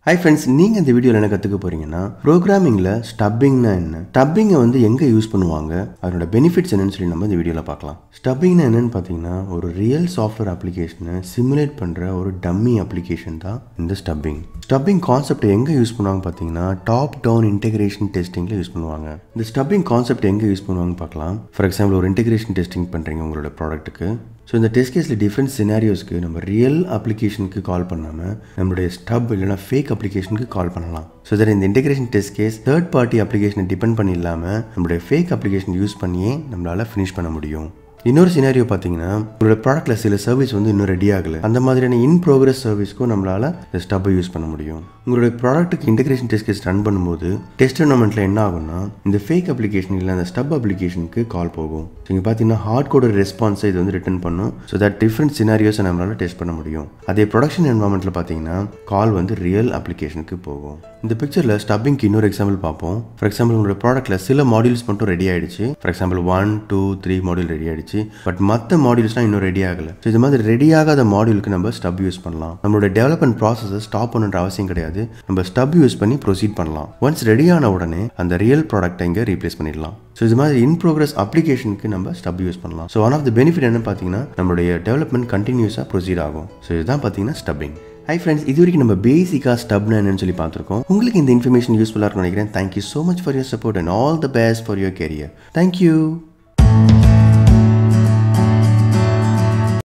hi friends நீங்கள் இந்த வீடியோவில் என்ன கற்றுக்க போறீங்கன்னா ப்ரோக்ராமிங்கில் ஸ்டப்பிங்னா என்ன ஸ்டப்பிங்கை வந்து எங்கே யூஸ் பண்ணுவாங்க அதனோட பெனிஃபிட்ஸ் என்னன்னு சொல்லி நம்ம இந்த வீடியோவில் பார்க்கலாம் ஸ்டப்பிங்னா என்னன்னு பார்த்தீங்கன்னா ஒரு ரியல் சாஃப்ட்வேர் அப்ளிகேஷனை சிமுலேட் பண்ணுற ஒரு டம்மி அப்ளிகேஷன் தான் இந்த ஸ்டப்பிங் ஸ்டப்பிங் கான்செப்ட் எங்கே யூஸ் பண்ணுவாங்க பார்த்தீங்கன்னா டாப் டவுன் இன்டெகிரேஷன் டெஸ்டிங்கில் யூஸ் பண்ணுவாங்க இந்த ஸ்டப்பிங் கான்செப்ட் எங்கே யூஸ் பண்ணுவாங்க பார்க்கலாம் ஃபார் எக்ஸாம்பிள் ஒரு இன்டெகிரேஷன் டெஸ்டிங் பண்ணுறீங்க உங்களோட ப்ராடக்ட்டுக்கு ஸோ இந்த டெஸ்ட் கேஸில் டிஃப்ரெண்ட் சினாரியோஸ்க்கு நம்ம ரியல் அப்ளிகேஷனுக்கு கால் பண்ணாமல் நம்மளுடைய ஸ்டப் இல்லைனா ஃபேக் அப்ளிகேஷனுக்கு கால் பண்ணலாம் ஸோ தட் இந்த integration test case third party அப்ளிகேஷனை டிபெண்ட் பண்ணி இல்லாமல் நம்மளுடைய ஃபேக் அப்ளிகேஷன் யூஸ் பண்ணியே நம்மளால் ஃபினிஷ் பண்ண முடியும் இன்னொரு சினாரியோ பார்த்தீங்கன்னா உங்களோட ப்ராடக்ட்ல சில சர்வீஸ் வந்து இன்னும் ரெடி ஆகலை அந்த மாதிரியான இன் ப்ரோக்ரஸ் சர்வீஸ்க்கும் நம்மளால இந்த ஸ்டப்பை யூஸ் பண்ண முடியும் உங்களுடைய ப்ராடக்ட்டுக்கு இன்டெகிரேஷன் டெஸ்ட் கேஸ் ரன் பண்ணும்போது டெஸ்ட் டோர்னமெண்ட்ல என்ன ஆகும்னா இந்த ஃபேக் அப்ளிகேஷன் இல்லை அந்த ஸ்டப் அப்ளிகேஷனுக்கு கால் போகும் ஸோ இங்கே பார்த்தீங்கன்னா ஹார்ட் கோட ரெஸ்பான்ஸை இது வந்து ரிட்டர்ன் பண்ணும் ஸோ தட் டிஃப்ரெண்ட் சினாரியோஸை நம்மளால டெஸ்ட் பண்ண முடியும் அதே ப்ரொடக்ஷன் என்வாமெண்ட்ல பார்த்தீங்கன்னா கால் வந்து ரியல் அப்ளிகேஷனுக்கு போகும் இந்த பிக்சரில் ஸ்டப்பிங்க்கு இன்னொரு எக்ஸாம்பிள் பார்ப்போம் ஃபார் எக்ஸாம்பிள் உங்களோட ப்ராடக்ட்டில் சில மாடியூல்ஸ் மட்டும் ரெடி ஆயிடுச்சு for example one two three module ready ஆயிடுச்சு பட் மற்ற மாடியூல்ஸ்லாம் இன்னும் ரெடி ஆகலை ஸோ இது மாதிரி ரெடி ஆகாத மாடியூலுக்கு நம்ம ஸ்டப் யூஸ் பண்ணலாம் நம்மளோட டெவலப்மெண்ட் ப்ராசஸை ஸ்டாப் பண்ணுற அவசியம் கிடையாது நம்ம ஸ்டப் யூஸ் பண்ணி ப்ரொசீட் பண்ணலாம் ஒன்ஸ் ரெடி ஆன உடனே அந்த ரியல் ப்ராடக்ட்டை இங்கே ரீப்ளேஸ் பண்ணிடலாம் ஸோ இது மாதிரி இன் ப்ரோக்ரஸ் அப்ளிகேஷனுக்கு நம்ம ஸ்டப் யூஸ் பண்ணலாம் so one of the benefit என்ன பார்த்தீங்கன்னா நம்மளுடைய டெவலப்மெண்ட் கண்டினியூஸாக ப்ரொசீட் ஆகும் ஸோ இதுதான் பார்த்தீங்கன்னா ஸ்டப்பிங் ஹை ஃப்ரெண்ட்ஸ் இது வரைக்கும் நம்ம பேசிக்காக ஸ்டப்னா என்னன்னு சொல்லி பார்த்துருக்கோம் உங்களுக்கு இந்த இன்ஃபர்மேஷன் யூஸ்ஃபுல்லாக இருக்கும் நினைக்கிறேன் thank you so much for your support and all the best for your career thank you